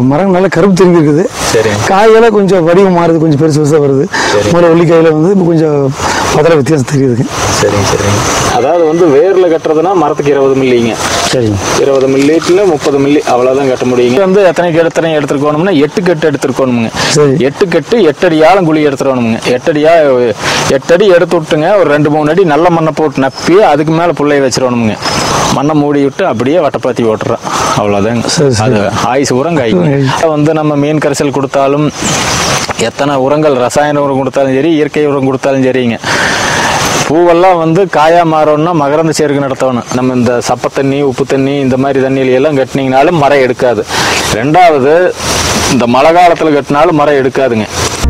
மரம் நல்ல கருப்பு தெரிஞ்சு இருக்குது சரிங்க காயெல்லாம் கொஞ்சம் வடிவம் மாறுது கொஞ்சம் பெருசு பெருசாக வருது சரி. முதல்ல வெள்ளிக்காயில வந்து இப்போ கொஞ்சம் பதல வித்தியாசம் தெரியுதுங்க சரிங்க சரிங்க அதாவது வந்து வேர்ல கட்டுறதுன்னா மரத்துக்கு இருபது மில்லிங்க சரிங்க இருபது மில்லிட்டுல முப்பது மில்லி அவ்வளவுதான் கட்ட முடியுங்க வந்து எத்தனை எத்தனை எடுத்துருக்கணும்னா எட்டு கட்டு எடுத்துருக்கணுமுங்க சரி. எட்டு கட்டு எட்டு அடி ஆழம் குழி எடுத்துடணுமுங்க எட்டு அடியா எட்டு அடி எடுத்து விட்டுங்க ஒரு ரெண்டு மூணு அடி நல்ல மண்ணை போட்டு நப்பி அதுக்கு மேல புள்ளைய வச்சிடணுமுங்க மண்ணை மூடி விட்டு அப்படியே வட்டப்பாத்தி ஓட்டுறோம் அவ்வளோதாங்க சரி, சரி. அது ஆயுசு உரம் காய்க்கும் வந்து நம்ம மீன் கரைசல் கொடுத்தாலும் எத்தனை உரங்கள் ரசாயன உரம் கொடுத்தாலும் சரி இயற்கை உரம் கொடுத்தாலும் சரிங்க பூவெல்லாம் வந்து காயா மாறணும்னா மகரந்த சேர்க்கை நடத்தணும் நம்ம இந்த சப்ப தண்ணி உப்பு தண்ணி இந்த மாதிரி தண்ணியில எல்லாம் கட்டினீங்கனாலும் மரம் எடுக்காது ரெண்டாவது இந்த மழை காலத்துல கட்டினாலும் மரம் எடுக்காதுங்க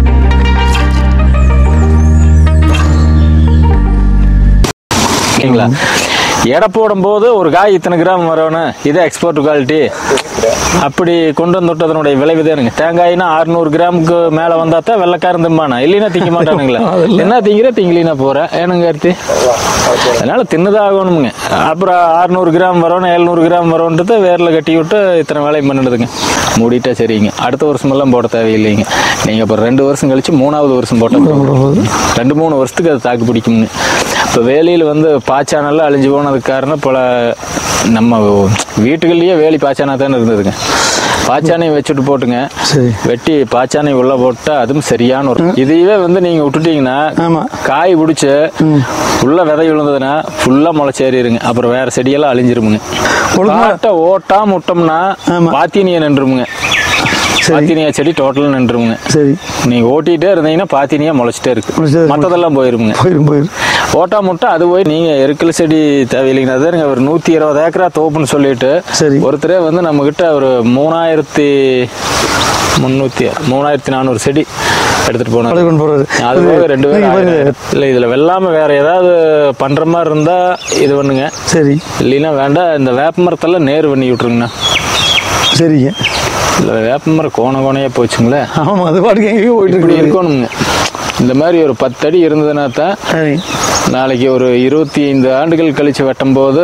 ஓகேங்களா எடை போடும்போது ஒரு காய் இத்தனை கிராம் வரணும் இதே எக்ஸ்போர்ட் குவாலிட்டி அப்படி கொண்டு வந்து விட்டதனுடைய விளைவு தானுங்க தேங்காய்னா அறுநூறு கிராமுக்கு மேல வந்தா தான் வெள்ளைக்காரன் திம்பானா இல்லைன்னா திங்க மாட்டானுங்களா என்ன திங்கிற திங்கிலினா போறேன் ஏனுங்க அர்த்தி அதனால தின்னதாகணுமுங்க அப்புறம் அறுநூறு கிராம் வரோன்னு எழுநூறு கிராம் வரோன்றது வேர்ல கட்டி விட்டு இத்தனை வேலையும் பண்ணிடுதுங்க மூடிட்டா சரிங்க அடுத்த வருஷமெல்லாம் போட தேவையில்லைங்க நீங்க அப்புறம் ரெண்டு வருஷம் கழிச்சு மூணாவது வருஷம் போட்டால் ரெண்டு மூணு வருஷத்துக்கு அது தாக்கு பிடிக்குங்க இப்போ வேலியில் வந்து பாய்ச்சானெல்லாம் அழிஞ்சு போனதுக்கு காரணம் பல நம்ம வீட்டுகள்லயே வேலி பாய்ச்சானா தானே இருந்ததுங்க பாய்ச்சானையும் வச்சுட்டு போட்டுங்க சரி வெட்டி பாய்ச்சானை உள்ள போட்டா அதுவும் சரியான ஒரு இதையே வந்து நீங்க விட்டுட்டீங்கன்னா ஆமா காய் பிடிச்சு உள்ள விதை விழுந்ததுன்னா ஃபுல்லா முளைச்சேறிடுங்க அப்புறம் வேற செடியெல்லாம் அழிஞ்சிருமுங்க ஒழுங்கா- காட்டை ஓட்டாம விட்டோம்னா ஆமா. பாத்தீனியா நின்றுமுங்க பாத்தீனியா செடி டோட்டல் நின்றுமுங்க சரி நீங்க ஓட்டிட்டே இருந்தீங்கன்னா பாத்தீனியா முளைச்சிட்டே இருக்கு முளைச்சிட்டே இருக்கு. மத்ததெல்லாம் போயிருமுங்க போயிடும் போயிடும் ஓட்டா முட்டை அது போய் நீங்க எருக்கல் செடி தேவையில்லைங்க அதாருங்க ஒரு நூத்தி இருபது ஏக்கரா தோப்புன்னு சொல்லிட்டு சரி. ஒருத்தரே வந்து நம்ம கிட்ட ஒரு மூணாயிரத்தி முந்நூத்தி மூணாயிரத்தி நானூறு செடி எடுத்துட்டு போனாரு பழகு கொண்டு போறாரு அது போக ரெண்டு நீங்க பேரும் பாருங்க. ஆயிரம். இல்ல இதுல வெள்ளாம வேற ஏதாவது பண்ற மாதிரி இருந்தா இது பண்ணுங்க சரி இல்லைன்னா வேண்டாம் இந்த வேப்ப மரத்தெல்லாம் நேர் பண்ணி விட்டுருங்கண்ணா சரிங்க இல்ல வேப்ப மரம் கோண கோணையா போச்சுங்களே ஆமா அது பாட்டுக்கு எங்கேயோ போயிட்டு இப்படி இருக்கு இருக்கணுங்க இந்த மாதிரி ஒரு பத்து அடி இருந்ததுன்னா தான் சரி நாளைக்கு ஒரு இருபத்தி ஐந்து ஆண்டுகள் கழிச்சு வெட்டும்போது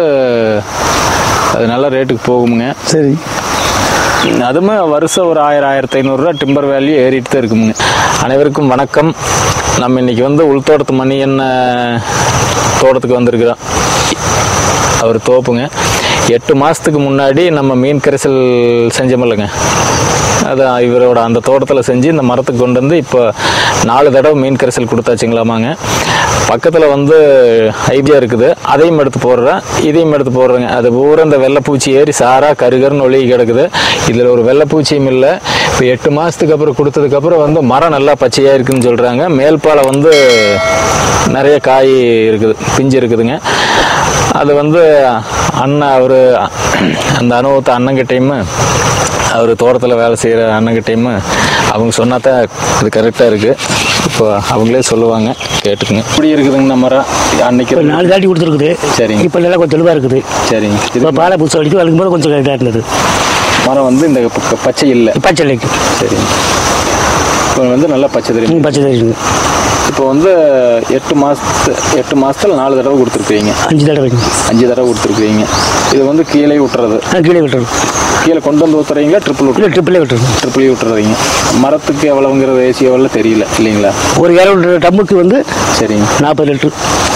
அது நல்ல ரேட்டுக்கு போகுமுங்க சரி அதுவுமே வருஷம் ஒரு ஆயிரம் ஆயிரத்தி ஐநூறுரூவா டிம்பர் வேல்யூ ஏறிட்டு தான் இருக்குமுங்க அனைவருக்கும் வணக்கம் நம்ம இன்னைக்கு வந்து உள்தோட்டத்து மணி என்ன தோட்டத்துக்கு வந்திருக்கிறோம் அவர் தோப்புங்க எட்டு மாதத்துக்கு முன்னாடி நம்ம மீன் கரைசல் செஞ்சோமில்லைங்க அது இவரோட அந்த தோட்டத்தில் செஞ்சு இந்த மரத்துக்கு கொண்டு வந்து இப்போ நாலு தடவை மீன் கரைசல் கொடுத்தாச்சுங்களாமாங்க பக்கத்தில் வந்து ஐபியா இருக்குது அதையும் எடுத்து போடுறேன் இதையும் எடுத்து போடுறேங்க அது பூரா இந்த வெள்ளைப்பூச்சி ஏறி சாரா கருகருன்னு ஒழுகி கிடக்குது இதில் ஒரு வெள்ளைப்பூச்சியும் இல்லை இப்போ எட்டு மாதத்துக்கு அப்புறம் கொடுத்ததுக்கப்புறம் வந்து மரம் நல்லா பச்சையாக இருக்குன்னு சொல்கிறாங்க மேல்பாலை வந்து நிறைய காய் இருக்குது பிஞ்சு இருக்குதுங்க அது வந்து அண்ணன் அவர் அந்த அனுபவத்தை அண்ணங்கிட்டையும் அவர் தோட்டத்தில் வேலை செய்கிற அண்ணங்கிட்டையும் அவங்க சொன்னா தான் இது கரெக்டாக இருக்குது இப்போ அவங்களே சொல்லுவாங்க கேட்டுக்குங்க இப்படி இருக்குதுங்க மரம் அன்னைக்கு இப்போ நாலு தாட்டி கொடுத்துருக்குது சரிங்க இப்போ நல்லா கொஞ்சம் தெளிவாக இருக்குது சரிங்க இது இப்போ பாலை புதுசு அடிக்கும் அதுக்கு போது கொஞ்சம் இதாக இருந்தது மரம் வந்து இந்த ப- பச்சை இல்லை பச்சைலைக்கு சரிங்க இப்போ வந்து நல்லா பச்சை தெரியும் ம் பச்சை தெரியுது இப்போ வந்து எட்டு மாதத்து எட்டு மாதத்தில் நாலு தடவை கொடுத்துருக்குறீங்க அஞ்சு தடவை அஞ்சு தடவை கொடுத்துருக்குறீங்க இது வந்து கீழே விட்டுறது ஆ கீழே விட்டுறது கீழே கொண்டு வந்து ஊத்துறீங்களா ட்ரிப்பிள் விட்டு இல்லை ட்ரிப்பிளே விட்டுறது ட்ரிப்பிள் விட்டுறீங்க மரத்துக்கு எவ்வளவுங்கிற ரேஷியோ எல்லாம் தெரியல இல்லைங்களா ஒரு இரநூறு டம்முக்கு வந்து சரிங்க நாற்பது லிட்டரு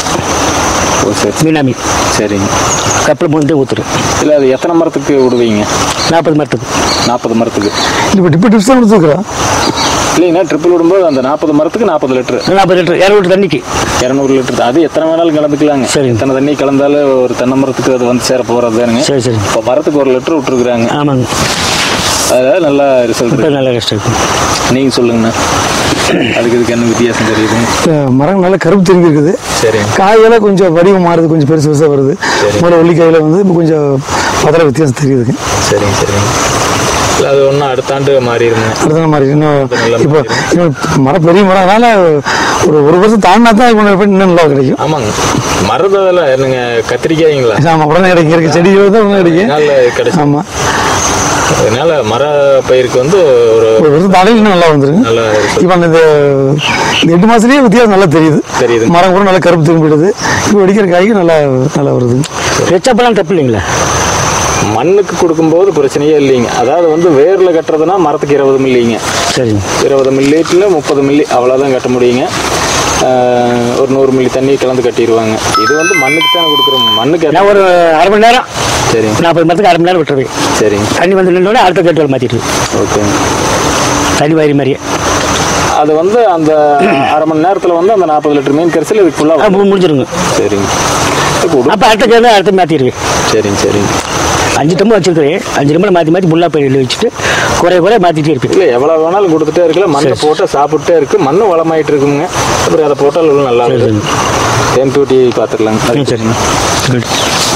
ஓ சரி மீனாமி சரிங்க கப்பில் மூணு ஊற்றுரு இல்லை அது எத்தனை மரத்துக்கு விடுவீங்க நாற்பது மரத்துக்கு நாற்பது மரத்துக்கு இப்போ இப்போ டிப்ஸ் தான் கொடுத்துருக்குறோம் இல்லைங்கன்னா ட்ரிப்பிள் விடும்போது அந்த நாற்பது மரத்துக்கு நாற்பது லிட்டரு நாற்பது லிட்டர் இரநூறு தண்ணிக்கு இரநூறு லிட்டர் அது எத்தனை வேணாலும் கலந்துக்கலாங்க சரி. எத்தனை தண்ணி கலந்தாலும் ஒரு தென்னை மரத்துக்கு அது வந்து சேர போகிறது தானுங்க சரி சரி இப்போ மரத்துக்கு ஒரு லிட்டர் விட்டுருக்குறாங்க ஆமாங்க அதாவது நல்லா ரிசல்ட் இப்போ நல்ல கஷ்டம் இருக்குது நீங்கள் சொல்லுங்கண்ணா அதுக்கு இதுக்கு என்ன வித்தியாசம் தெரியுதுங்க அஹ் மரம் நல்ல கருப்பு தெரிஞ்சு இருக்குது சரிங்க காயெல்லாம் கொஞ்சம் வடிவம் மாறுது கொஞ்சம் பெருசு பெருசாக வருது சரி. முதல்ல வெள்ளிக்காயில வந்து இப்போ கொஞ்சம் பதல வித்தியாசம் தெரியுதுங்க சரிங்க சரிங்க இல்லை அது ஒன்றும் அடுத்த ஆண்டு மாறிடுங்க அடுத்த மாதிரி இன்னும் நல்லா இப்போ இன்னும் மரம் பெரிய மரம் அதனால ஒரு ஒரு வருஷம் தாண்டினா தான் இப்போ இன்னும் நல்லா கிடைக்கும் ஆமாங்க மரதெல்லாம் என்னங்க கத்திரிக்காய்ங்களா ஆமாம் உடனே கிடைக்கும் இருக்கு செடி தான் உடனே கிடைக்கும் அதனால கிடைச்சு ஆமாம் அதனால மர பயிருக்கு வந்து ஒரு ஒரு வருஷம் தாண்டி இன்னும் நல்லா வந்துருங்க நல்ல result இப்போ அந்த இது- இந்த எட்டு மாசத்துலயே வித்தியாசம் நல்லா தெரியுது தெரியுது. மரம் கூட நல்லா கருப்பு திரும்பிடுது இப்போ வெடிக்கிற காய்க்கு நல்லா நல்லா வருது ஹெச்அப்லாம் தப்பு இல்லைங்களா மண்ணுக்கு கொடுக்கும்போது பிரச்சனையே இல்லைங்க அதாவது வந்து வேரில் கட்டுறதுன்னா மரத்துக்கு இருபது மில்லிங்க சரிங்க இருபது மில்லிட்டில் முப்பது மில்லி அவ்வளோதான் கட்ட முடியுங்க ஆஹ் ஒரு நூறு மில்லி தண்ணி கலந்து கட்டிடுவாங்க இது வந்து மண்ணுக்கு தானே கொடுக்குறோம் மண்ணுக்கு நான் ஒரு அரை மணி நேரம் சரிங்க நாற்பது மரத்துக்கு அரை மணி நேரம் விட்டுருவேன் சரிங்க தண்ணி வந்து நின்றோடனே அடுத்த கேட்டு மாற்றிட்டு ஓகேங்க தண்ணி வாரி மாதிரியே அது வந்து அந்த அரை மணி நேரத்தில் வந்து அந்த நாற்பது லிட்டர் மீன் கரைசல் இதுக்கு ஆ, ஃபுல்லாக மு- முடிஞ்சிருங்க சரிங்க இப்போ உடு- அப்போ அடுத்த கேட்டு அடுத்து மாற்றிடுவேன் சரிங்க சரிங்க அஞ்சு டம்மு வச்சிருக்கிறேன் அஞ்சு டம்மு மாற்றி மாற்றி முல்லா பயிரில் வச்சுட்டு குறைய குறைய மாற்றிட்டே இருப்பேன் இல்லை எவ்வளோ வேணாலும் கொடுத்துட்டே இருக்கல மண்ணை போட்டு சாப்பிட்டே இருக்கு மண்ணு வளமாயிட்டு இருக்குங்க அப்புறம் அதை போட்டால் இன்னும் நல்லா இருக்கும் தேன் தூட்டி பார்த்துக்கலாங்க ம், சரிங்க குட்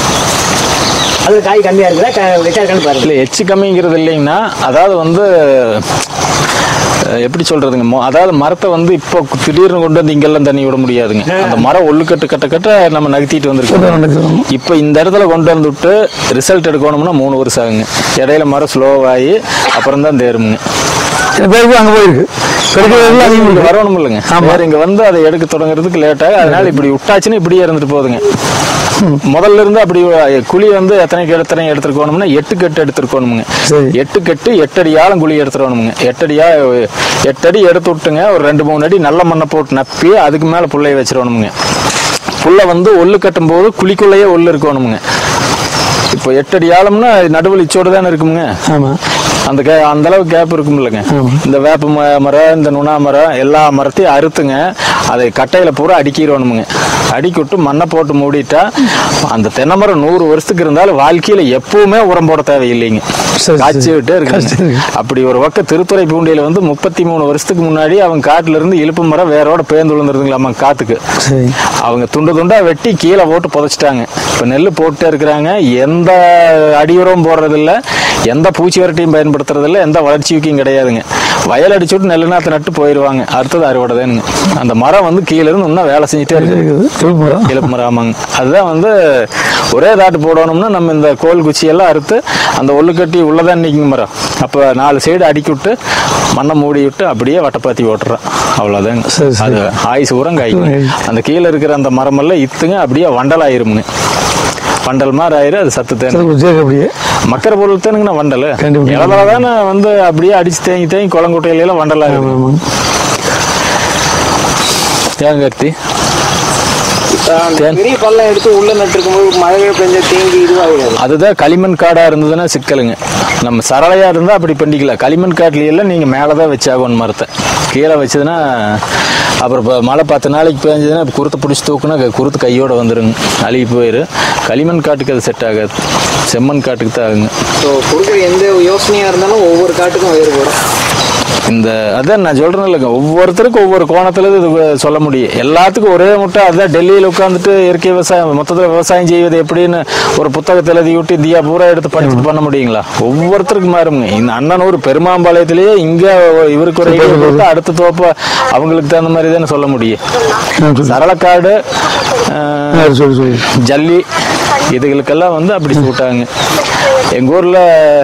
அது காய் கம்மியாக இருக்குதா வெச்சா இருக்கான்னு பாருங்க இல்லை எச்சு கம்மிங்கிறது இல்லைங்கன்னா அதாவது வந்து அஹ், எப்படி சொல்றதுங்க மொ- அதாவது மரத்தை வந்து இப்போ திடீர்னு கொண்டு வந்து இங்கெல்லாம் தண்ணி விட முடியாதுங்க அந்த மரம் ஒல்லுக்கட்டு கட்ட கட்ட நம்ம நகர்த்திட்டு வந்திருக்கோம் நடக்குது இப்போ இந்த இடத்துல கொண்டு வந்து விட்டு ரிசல்ட் எடுக்கணும்னா மூணு வருஷம் ஆகுங்க இடையில மரம் ஸ்லோவாகி அப்புறம் தான் தேருமுங்க சில பேருக்கு அங்கே போயிருக்கு கிடைக்கிறதுல அதிகம் இங்க இருக்கு வரணும் இல்லைங்க வேற இங்க வந்து அதை எடுக்க தொடங்குறதுக்கு லேட் ஆகும் அதனால இப்படி விட்டாச்சுன்னா இப்படியே இருந்துட்டு போகுதுங்க முதல்ல இருந்து அப்படி அஹ், குழி வந்து எத்தனை எத்தனை எடுத்துருக்கணும்னா எட்டு கட்டு எடுத்துருக்கணுமுங்க சரி. எட்டு கட்டு எட்டு அடி ஆழம் குழி எடுத்துடணுமுங்க எட்டு அடியா எட்டு அடி எடுத்து விட்டுங்க ஒரு ரெண்டு மூணு அடி நல்ல மண்ணை போட்டு நப்பி அதுக்கு மேல புள்ளைய வச்சிடணுமுங்க புல்லை வந்து ஒல்லு கட்டும் போது குழிக்குள்ளேயே ஒல்லு இருக்கணுமுங்க இப்போ எட்டு அடி ஆழம்னா நடுவில் இச்சோடு தானே இருக்குமுங்க ஆமாம் அந்த கே அந்த அளவுக்கு கேப் இருக்கும் இல்லைங்க ஆமா. இந்த வேப்ப ம- மரம் இந்த நுணா மரம் எல்லா மரத்தையும் அறுத்துங்க அதை கட்டையில பூரா அடிக்கிறோனுமுங்க அடிக்கி விட்டு மண்ணை போட்டு மூடிட்டா அந்த தென்னை மரம் நூறு வருஷத்துக்கு இருந்தாலும் வாழ்க்கையில எப்பவுமே உரம் போட தேவையில்லைங்க சரி, காய்ச்சி சரி. விட்டே காய்ச்சி இருக்கு இருக்கு. அப்படி ஒரு பக்கம் திருத்துறை பூண்டியில வந்து முப்பத்தி மூணு வருஷத்துக்கு முன்னாடி அவங்க காட்டுல இருந்து இழுப்பு மரம் வேரோட பேர்ந்து விழுந்துருதுங்களாமா காத்துக்கு சரி அவங்க துண்டு துண்டா வெட்டி கீழே போட்டு புதைச்சிட்டாங்க இப்போ நெல் போட்டுட்டே இருக்கிறாங்க எந்த அடி உரம் போடுறதில்ல எந்த பூச்சி வரட்டியும் பயன்படுத்துறதில்ல எந்த வளர்ச்சிக்கும் கிடையாதுங்க வயல் அடிச்சு விட்டு நெல் நாற்று நட்டு போயிடுவாங்க அடுத்தது அறுவடை தானுங்க அந்த மரம் வந்து கீழே இருந்து இன்னும் வேலை செஞ்சுட்டே இருக்குது இருக்குது துளுப்பு மரம் இழப்பு மரம் ஆமாங்க அதுதான் வந்து ஒரே தாட்டு போடணும்னா நம்ம இந்த கோல் குச்சியெல்லாம் அறுத்து அந்த ஒல்லு கட்டி உள்ளதான் நிற்குங்க மரம் அப்போ நாலு சைடு அடுக்கி விட்டு மண்ணை மூடி விட்டு அப்படியே வட்டப்பாத்தி ஓட்டுறோம் அவ்வளோதாங்க சரி, சரி. அது ஆயுசு உரம் காய்க்கும் அந்த கீழே இருக்கிற அந்த மரமெல்லாம் இத்துங்க அப்படியே வண்டல் ஆயிருமுங்க வண்டல் மாதிரி ஆயிரும் அது சத்து தேன் சரி ஜேக்கு அப்படியே மக்கர பொருள் தானுங்கண்ணா வண்டல் கண்டிப்பா. இளவா தானே வந்து அப்படியே அடிச்சு தேங்கி தேங்கி குளங்குட்டையில எல்லாம் வண்டல் ஆகும் ஆமாம் ஆமாம் ஏன் கருத்தி பெரிய பள்ளம் எடுத்து உள்ள நட்டுருக்கும் போது மழை பெஞ்ச தேங்கி இதுவாகிடாது அதுதான் களிமண் காடா இருந்ததுன்னா சிக்கலுங்க நம்ம சரளையா இருந்தா அப்படி பண்ணிக்கலாம் களிமண் காட்டுல எல்லாம் நீங்க மேலதான் வச்சாகணும் மரத்தை கீழே வச்சதுன்னா அப்புறம் இப்போ மழை பத்து நாளைக்கு பேஞ்சதுன்னா இப்போ குருத்தை பிடிச்சி தூக்குனா க- குருத்து கையோட வந்துருங்க அழுகி போயிரு களிமண் காட்டுக்கு அது செட் ஆகாது செம்மண் காட்டுக்கு தான் ஆகுங்க ஸோ கொடுக்குற எந்த யோசனையா இருந்தாலும் ஒவ்வொரு காட்டுக்கும் வேறுபடும் இந்த அதான் நான் சொல்றேன் இல்லைங்க ஒவ்வொருத்தருக்கும் ஒவ்வொரு கோணத்துல இது சொல்ல முடியும் எல்லாத்துக்கும் ஒரே முட்டை அதான் டெல்லியில் உட்காந்துட்டு இயற்கை விவசாயம் மொத்தத்தில் விவசாயம் செய்வது எப்படின்னு ஒரு புத்தகத்தை எழுதி விட்டு இந்தியா பூரா எடுத்து படிச்சுட்டு பண்ண முடியுங்களா ஒவ்வொருத்தருக்கும் மாறுங்க இந்த அண்ணன் ஒரு பெருமாம்பாளையத்திலேயே இங்க இவருக்கு ஒரு ஐடியா கொடுத்தா அடுத்த தோப்ப அவங்களுக்கு தகுந்த மாதிரி தானே சொல்ல முடியும் சரளக்காடு ஆஹ், ஆ, சொல்லி சொல்லி ஜல்லி இதுகளுக்கெல்லாம் வந்து அப்படி சூட்டாங்க எங்க ஊர்ல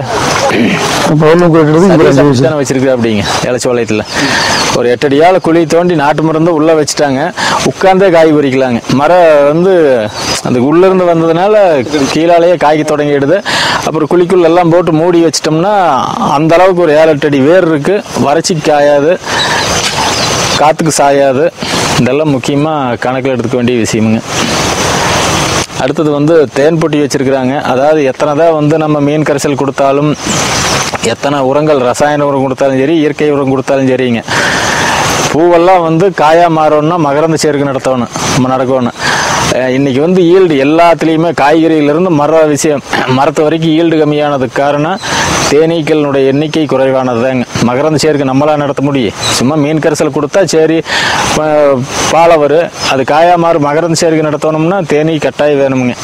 பவுர்ணம் கொடுக்கறது இங்கே அஞ்சு வயசு தானே வச்சிருக்கு அப்படிங்க இலச்சோளயத்தில் ஒரு எட்டடியால் குழி தோண்டி நாட்டு மருந்து உள்ளே வச்சுட்டாங்க உட்காந்தே காய் பறிக்கலாங்க மரம் வந்து அந்த உள்ளேருந்து வந்ததுனால கீழாலேயே காய்க்க தொடங்கிடுது அப்புறம் குழிக்குள்ள எல்லாம் போட்டு மூடி வச்சிட்டோம்னா அந்த அளவுக்கு ஒரு ஏழு எட்டு அடி வேர் இருக்கு வறட்சிக்கு காயாது காற்றுக்கு சாயாது இதெல்லாம் முக்கியமாக கணக்கில் எடுத்துக்க வேண்டிய விஷயமுங்க அடுத்தது வந்து தேன் பொட்டி வச்சிருக்கிறாங்க அதாவது எத்தனை தான் வந்து நம்ம மீன் கரைசல் கொடுத்தாலும் எத்தனை உரங்கள் ரசாயன உரம் கொடுத்தாலும் சரி இயற்கை உரம் கொடுத்தாலும் சரிங்க பூவெல்லாம் வந்து காயா மாறணும்னா மகரந்த சேர்க்கை நடத்தணும் நம்ம நடக்கணும் அஹ் இன்னைக்கு வந்து ஈல்டு எல்லாத்துலேயுமே காய்கறியிலிருந்து மர விஷயம் மரத்து வரைக்கும் ஈல்டு கம்மியானதுக்கு காரணம் தேனீக்களினுடைய எண்ணிக்கை குறைவானது தாங்க மகரந்த சேர்க்கை நம்மளால நடத்த முடியும் சும்மா மீன் கரைசல் கொடுத்தா சரி ப- பாலை வரும் அது காயா மாறு மகரந்த சேர்க்கை நடத்தணும்னா தேனீ கட்டாயம் வேணுமுங்க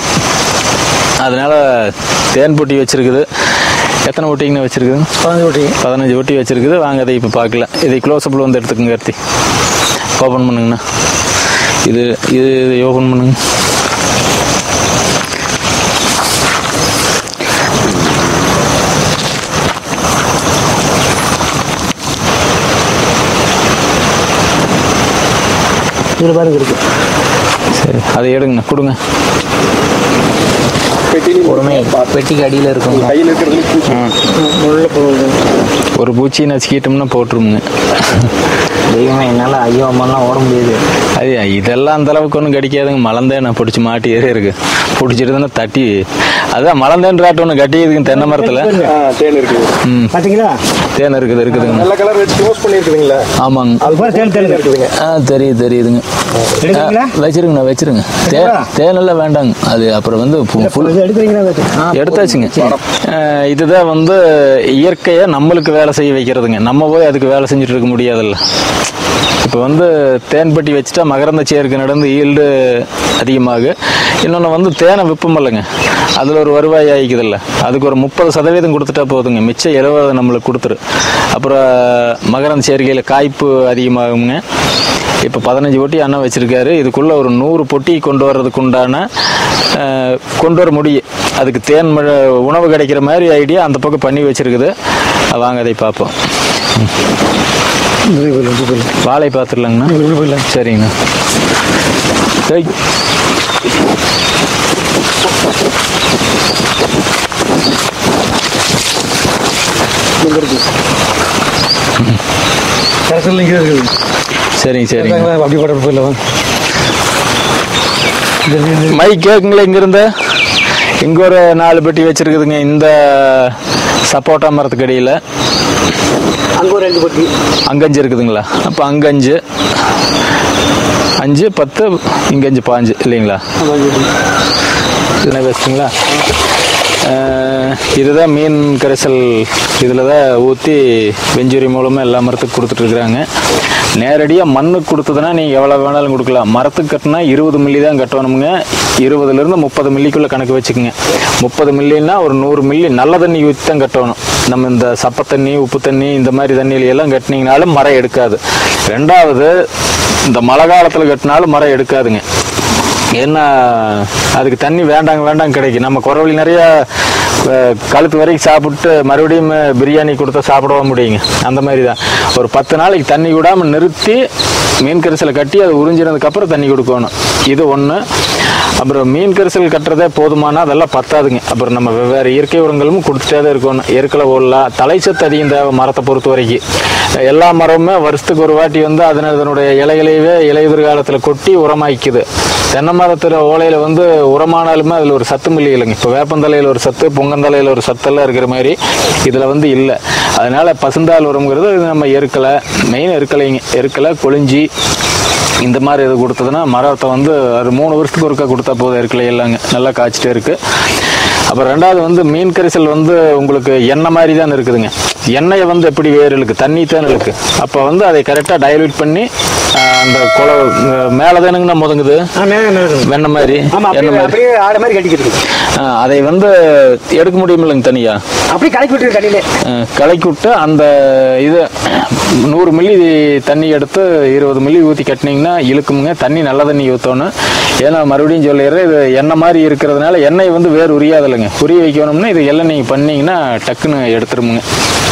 அதனால தேன் பொட்டி வச்சிருக்குது எத்தனை ஒட்டிங்கண்ணா வச்சிருக்குது பதினஞ்சு ஓட்டி பதினஞ்சு ஒட்டி வச்சிருக்குது வாங்க அதை இப்போ பார்க்கல இதை க்ளோஸ்அப்பில் வந்து எடுத்துக்கோங்க கார்த்தி ஓப்பன் பண்ணுங்கண்ணா இது இது இது ஓப்பன் பண்ணுங்க இதில் பாருங்க இருக்கு சரி அதை எடுங்கண்ணா கொடுங்க பெட்டியில் பொறுமை பெட்டிக்கு அடியில் இருக்கும் கையில் இருக்கிறதுல பூச்சி உள்ள போகுது ஒரு பூச்சி நச்சுக்கிட்டோம்னா போட்டுருமுங்க தெய்வமே என்னால் ஐயோ அம்மாலாம் ஓட முடியாது அது இதெல்லாம் அந்த அளவுக்கு ஒன்றும் கிடைக்காதுங்க மலந்தேன் நான் பிடிச்சி மாட்டியே இருக்கு பிடிச்சிருந்தேன்னா தட்டி அதான் மலந்தேன்றாட்டு ஒன்று கட்டியதுங்க தென்னை மரத்தில் ஆ தேன் இருக்குது ம் பார்த்தீங்களா தேன் இருக்குது இருக்குதுங்க நல்ல கலர் வச்சு க்ளோஸ் பண்ணியிருக்குதுங்களா ஆமாங்க அது போல தேன் தேன் இருக்குதுங்க ஆ தெரியுது தெரியுதுங்க எடுக்கிறீங்களா வச்சிருங்கண்ணா வச்சிருங்க தே தேனெல்லாம் வேண்டாங்க அது அப்புறம் வந்து ஃபு- ஃபுல் இது எடுக்கிறீங்களா அது? ஆ. எடுத்தாச்சுங்க அஹ் இதுதான் வந்து இயற்கையை நம்மளுக்கு வேலை செய்ய வைக்கிறதுங்க நம்ம போய் அதுக்கு வேலை செஞ்சுட்டு இருக்க முடியாதுல்ல இப்போ வந்து தேன்பட்டி வச்சுட்டா மகரந்த சேர்க்கை நடந்து ஈல்டு அதிகமாகு இன்னொன்று வந்து தேனை விற்பம் இல்லைங்க அதில் ஒரு வருவாய் ஆகிக்குதில்ல அதுக்கு ஒரு முப்பது சதவீதம் கொடுத்துட்டா போதுங்க மிச்சம் எழுபது நம்மளுக்கு கொடுத்துரு அப்புறம் மகரந்த சேர்க்கையில் காய்ப்பு அதிகமாகுங்க இப்போ பதினஞ்சு பொட்டி அண்ணன் வச்சிருக்காரு இதுக்குள்ள ஒரு நூறு பொட்டி கொண்டு வர்றதுக்கு உண்டான அஹ், கொண்டு வர முடியும் அதுக்கு தேன் மழை உணவு கிடைக்கிற மாதிரி ஐடியா அந்த பக்கம் பண்ணி வச்சிருக்குது வாங்க அதை பார்ப்போம் வாழை பார்த்துடலாங்கண்ணா சரிங்கண்ணா சரி கரைசல் இங்கே இருக்குது சரிங்க சரிங்க அப்படி போட்டு போயிடலாம் மை கேக்குங்களா இங்கிருந்த இங்க ஒரு நாலு பெட்டி வச்சிருக்குதுங்க இந்த சப்போட்டா மரத்துக்கு அடியில் அங்க ஒரு ரெண்டு பொட்டி அங்கஞ்சு இருக்குதுங்களா அப்போ அங்கஞ்சு அஞ்சு பத்து இங்க அஞ்சு பாஞ்சு இல்லைங்களா என்ன பேசுங்களா இதுதான் மீன் கரைசல் இதில் தான் ஊற்றி வெஞ்சுரி மூலமாக எல்லா மரத்துக்கும் கொடுத்துட்ருக்குறாங்க நேரடியாக மண்ணுக்கு கொடுத்ததுன்னா நீங்கள் எவ்வளோ வேணாலும் கொடுக்கலாம் மரத்துக்கு கட்டினா இருபது மில்லி தான் கட்டணுமுங்க இருபதுலேருந்து முப்பது மில்லிக்குள்ளே கணக்கு வச்சுக்கோங்க முப்பது மில்லின்னா ஒரு நூறு மில்லி நல்ல தண்ணி ஊற்றி தான் கட்டணும் நம்ம இந்த சப்ப தண்ணி உப்பு தண்ணி இந்த மாதிரி தண்ணியில எல்லாம் கட்டினீங்கனாலும் மரம் எடுக்காது ரெண்டாவது இந்த மழை காலத்தில் கட்டினாலும் மரம் எடுக்காதுங்க ஏன்னா அதுக்கு தண்ணி வேண்டாங்க வேண்டாங்க கிடைக்கும் நம்ம குறவழி நிறைய அஹ், கழுத்து வரைக்கும் சாப்பிட்டு மறுபடியும் பிரியாணி கொடுத்தா சாப்பிடவும் முடியுங்க அந்த மாதிரி தான் ஒரு பத்து நாளைக்கு தண்ணி விடாமல் நிறுத்தி மீன் கரிசலை கட்டி அதை உறிஞ்சினதுக்கப்புறம் தண்ணி கொடுக்கணும் இது ஒன்று அப்புறம் மீன் கரிசல் கட்டுறதே போதுமானா அதெல்லாம் பத்தாதுங்க அப்புறம் நம்ம வெவ்வேறு இயற்கை உரங்களும் கொடுத்துட்டே தான் இருக்கணும் எருக்களை ஓடலாம் தலைச்சத்து அதிகம் தேவை மரத்தை பொறுத்த வரைக்கும் எல்லா மரமுமே வருஷத்துக்கு ஒரு வாட்டி வந்து அதன அதனுடைய இலைகளையவே இலையுதிர் காலத்தில் கொட்டி உரமாக்கிக்குது தென்னை மரத்தில் ஓலையில் வந்து உரமானாலுமே அதில் ஒரு சத்து மில்லி இல்லைங்க இப்போ வேப்பந்தலையில் ஒரு சத்து பொங்கந்தலையில் ஒரு சத்தெல்லாம் இருக்கிற மாதிரி இதில் வந்து இல்லை அதனால பசுந்தாள் உரம்ங்கிறது இது நம்ம எருக்கலை மெயின் எருக்கலைங்க எருக்கலை கொழிஞ்சி இந்த மாதிரி இது கொடுத்ததுன்னா மரத்தை வந்து ஒரு மூணு வருஷத்துக்கு ஒருக்கா கொடுத்தா போதும் இருக்கல எல்லாங்க நல்லா காய்ச்சிட்டே இருக்கு அப்புறம் ரெண்டாவது வந்து மீன் கரிசல் வந்து உங்களுக்கு எண்ணெய் மாதிரி தான் இருக்குதுங்க எண்ணெயை வந்து எப்படி வேறு இருக்கு தண்ணி தான் இருக்கு அப்போ வந்து அதை கரெக்டாக டைல்யூட் பண்ணி ஆஹ், அந்த குள மேலே தானுங்கண்ணா முதங்குது ஆ மேலே மேலே இருக்கு. வெண்ணெய் மாதிரி ஆமா எண்ணெய் அப்படியே மாதிரி அப்படியே ஆட மாதிரி கட்டிக்கிட்டு இருக்கு. ஆஹ், அதை வந்து எடுக்க முடியுமில்லைங்க தனியா அப்படியே கலக்கி விட்டுருக்கு தண்ணியிலே அஹ் கலக்கி விட்டு அந்த இது நூறு மில்லி தண்ணி எடுத்து இருபது மில்லி ஊற்றி கட்டினீங்கன்னா இழுக்குமுங்க தண்ணி நல்ல தண்ணி ஊற்றணும் ஏன்னா மறுபடியும் சொல்லிடுறேன் இது எண்ணெய் மாதிரி இருக்கிறதுனால எண்ணெய் வந்து வேறு உரியாதில்லைங்க உரிய வைக்கணும்னா இது எல்லாம் நீங்கள் பண்ணீங்கன்னா டக்குன்னு எடுத்துருமுங்க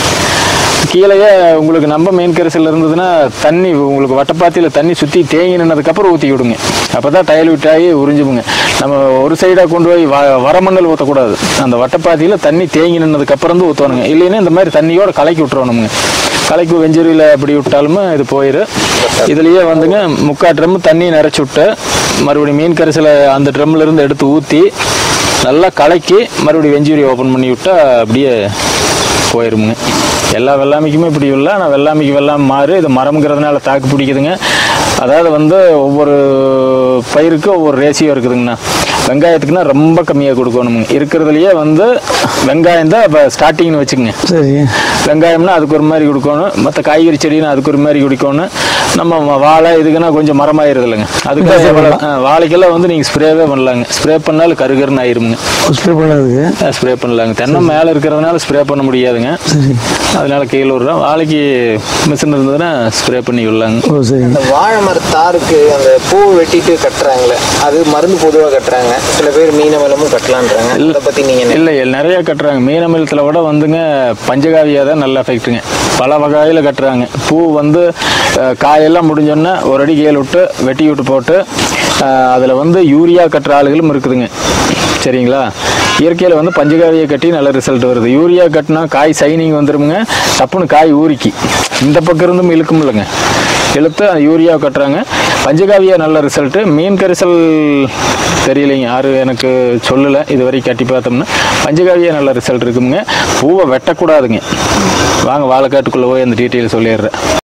கீழேயே உங்களுக்கு நம்ம மீன் கரிசல் இருந்ததுன்னா தண்ணி உங்களுக்கு வட்டப்பாத்தியில் தண்ணி சுற்றி தேங்கி நின்னதுக்கப்புறம் ஊற்றி விடுங்க அப்போ தான் டைல்யூட் ஆகி உறிஞ்சுமுங்க நம்ம ஒரு சைடாக கொண்டு போய் வ வரமண்ணல் ஊற்றக்கூடாது அந்த வட்டப்பாத்தியில் தண்ணி தேங்கி நின்னதுக்கப்புறம் வந்து ஊற்றணுங்க இல்லைன்னா இந்த மாதிரி தண்ணியோட கலக்கி விட்டுறணுங்க கலக்கி வெஞ்சூரியில் இப்படி விட்டாலுமே இது போயிடும் இதுலேயே வந்துங்க முக்கால் ட்ரம் தண்ணி நிறச்சி விட்டு மறுபடியும் மீன் கரிசலை அந்த ட்ரம்ல இருந்து எடுத்து ஊற்றி நல்லா கலக்கி மறுபடியும் வெஞ்சூரி ஓப்பன் பண்ணி விட்டா அப்படியே போயிருமுங்க எல்லா வெள்ளாமைக்குமே இப்படி இல்லை ஆனால் வெள்ளாமைக்கு வெள்ளாமை மாறு இது மரம்ங்கிறதுனால தாக்கு பிடிக்குதுங்க அதாவது வந்து ஒவ்வொரு பயிருக்கு ஒவ்வொரு ரேஷியோ இருக்குதுங்கண்ணா வெங்காயத்துக்குன்னா ரொம்ப கம்மியாக கொடுக்கணுமுங்க இருக்கிறதுலையே வந்து வெங்காயம் தான் இப்போ ஸ்டார்டிங்னு வச்சுக்கோங்க சரி வெங்காயம்னா அதுக்கு ஒரு மாதிரி கொடுக்கணும் மற்ற காய்கறி செடினா அதுக்கு ஒரு மாதிரி கொடுக்கணும் நம்ம வ- வாழை இதுக்குன்னா கொஞ்சம் மரமாயிருது இல்லைங்க அதுக்கு எவ்வளோ ஆ, வாழைக்கெல்லாம் வந்து நீங்கள் ஸ்ப்ரேவே பண்ணலாங்க ஸ்ப்ரே பண்ணாலும் கருகருன்னு ஆயிருமுங்க ஸ்ப்ரே பண்ணதுக்கு ஸ்ப்ரே பண்ணலாங்க தென்னை மேலே இருக்கிறதுனால ஸ்ப்ரே பண்ண முடியாதுங்க சரி அதனால கீழே விடுறோம் வாழைக்கு மிஷின் இருந்ததுன்னா ஸ்ப்ரே பண்ணி விடலாங்க ஓ சரி இந்த வாழை மரத்தாருக்கு அந்த பூ வெட்டிட்டு கட்டுறாங்களே அது மருந்து பொதுவாக கட்டுறாங்க சில பேர் மீன மலமும் கட்டலான்றாங்க அதை பத்தி நீங்க என்ன இல்லை நிறைய கட்டுறாங்க மீனமிலத்தில் விட வந்துங்க பஞ்சகாவியாக தான் நல்லா எஃபெக்ட்டுங்க பல வகையில் கட்டுறாங்க பூ வந்து அஹ், காயெல்லாம் முடிஞ்சோன்னே ஒரு அடி கீழே விட்டு வெட்டி விட்டு போட்டு அதில் வந்து யூரியா கட்டுற ஆளுகளும் இருக்குதுங்க சரிங்களா இயற்கையில் வந்து பஞ்சகாவியை கட்டி நல்ல ரிசல்ட் வருது யூரியா கட்டினா காய் சைனிங் வந்துருமுங்க டப்புன்னு காய் ஊறிக்கி இந்த பக்கம் இருந்தும் இழுக்கும் இல்லைங்க இழுத்து அந்த யூரியா கட்டுறாங்க பஞ்சகாவியா நல்ல ரிசல்ட்டு மீன் கரிசல் தெரியலைங்க யாரும் எனக்கு சொல்லலை இது வரைக்கும் கட்டி பார்த்தோம்னா பஞ்சகாவியா நல்ல ரிசல்ட் இருக்குங்க பூவை வெட்டக்கூடாதுங்க வாங்க வாழைக்காட்டுக்குள்ளே போய் அந்த டீட்டெயில் சொல்லிடுறேன்